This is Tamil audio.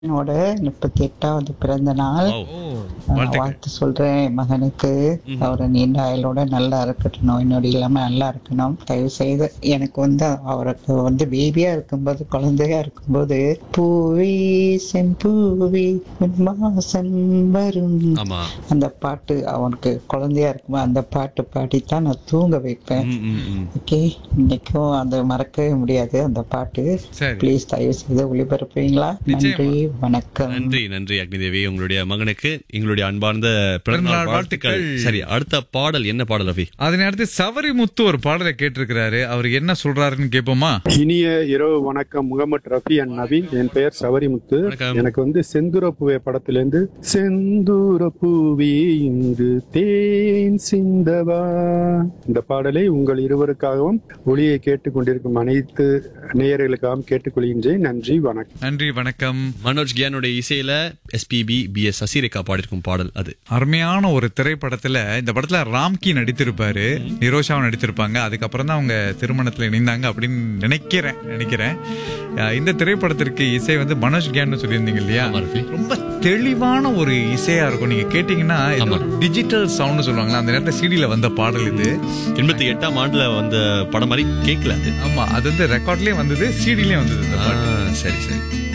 என்னோட முப்பத்தி எட்டாவது பிறந்த நாள் Wow. அஹ், வாழ்த்துக்கள். வாழ்த்து சொல்றேன் என் மகனுக்கு அவரை நீண்ட ஆயுளோட நல்லா இருக்கட்டும் நோய் நொடி இல்லாம நல்லா இருக்கணும் தயவு செய்து எனக்கு வந்து அவருக்கு வந்து பேபியா இருக்கும்போது குழந்தையா இருக்கும்போது பூவே செம்பூவே உன் வாசம் வரும் ஆமா அந்த பாட்டு அவனுக்கு குழந்தையா இருக்கும்போது அந்த பாட்டு பாடித்தான் நான் தூங்க வைப்பேன் ம், ம், ம். ஓகே இன்னைக்கும் அதை மறக்கவே முடியாது அந்த பாட்டு சரி ப்ளீஸ் தயவு செய்து ஒளிபரப்புவீங்களா நிச்சயமா. நன்றி வணக்கம் நன்றி நன்றி அக்னி தேவி உங்களுடைய மகனுக்கு எங்களுடைய அன்பார்ந்த பிறந்தநாள் பிறந்தநாள் வாழ்த்துக்கள் வாழ்த்துக்கள். சரி அடுத்த பாடல் என்ன பாடல் ரவி அதனை அடுத்து சவரிமுத்து ஒரு பாடலை கேட்டிருக்கிறாரு அவர் என்ன சொல்றாருன்னு கேட்போமா இனிய இரவு வணக்கம் முகமது ரஃபி அண்ட் நவீன் என் பெயர் சவரிமுத்து வணக்கம். எனக்கு வந்து செந்தூர பூவே படத்திலிருந்து செந்தூர பூவே இன்று தேன் சிந்தவா இந்த பாடலை உங்கள் இருவருக்காகவும் ஒளியை கேட்டுக்கொண்டிருக்கும் அனைத்து நேயர்களுக்காகவும் கேட்டுக்கொள்கின்றேன் நன்றி வணக்கம் நன்றி வணக்கம் மனோஜ் கியானுடைய இசையில எஸ்பிபி பி எஸ் சசிரேகா பாடிருக்கும் பாடல் அது அருமையான ஒரு திரைப்படத்துல இந்த படத்துல ராம்கி நடித்திருப்பாரு நிரோஷாவும் நடித்திருப்பாங்க அதுக்கப்புறம் தான் அவங்க திருமணத்துல இணைந்தாங்க அப்படின்னு நினைக்கிறேன் நினைக்கிறேன் அஹ் இந்த திரைப்படத்திற்கு இசை வந்து மனோஜ் கியான்னு சொல்லியிருந்தீங்க இல்லையா ஆமா, ரஃபி. ரொம்ப தெளிவான ஒரு இசையா இருக்கும் நீங்க கேட்டீங்கன்னா டிஜிட்டல் சவுண்ட் சொல்லுவாங்களா அந்த நேரத்துல சிடில வந்த பாடல் இது எண்பத்தி எட்டாம் ஆண்டுல வந்த படம் மாதிரி கேட்கல அது ஆமா அது வந்து ரெக்கார்ட்லயே வந்தது சிடிலயும் வந்தது இந்த பாட்டு ஆ, சரி சரி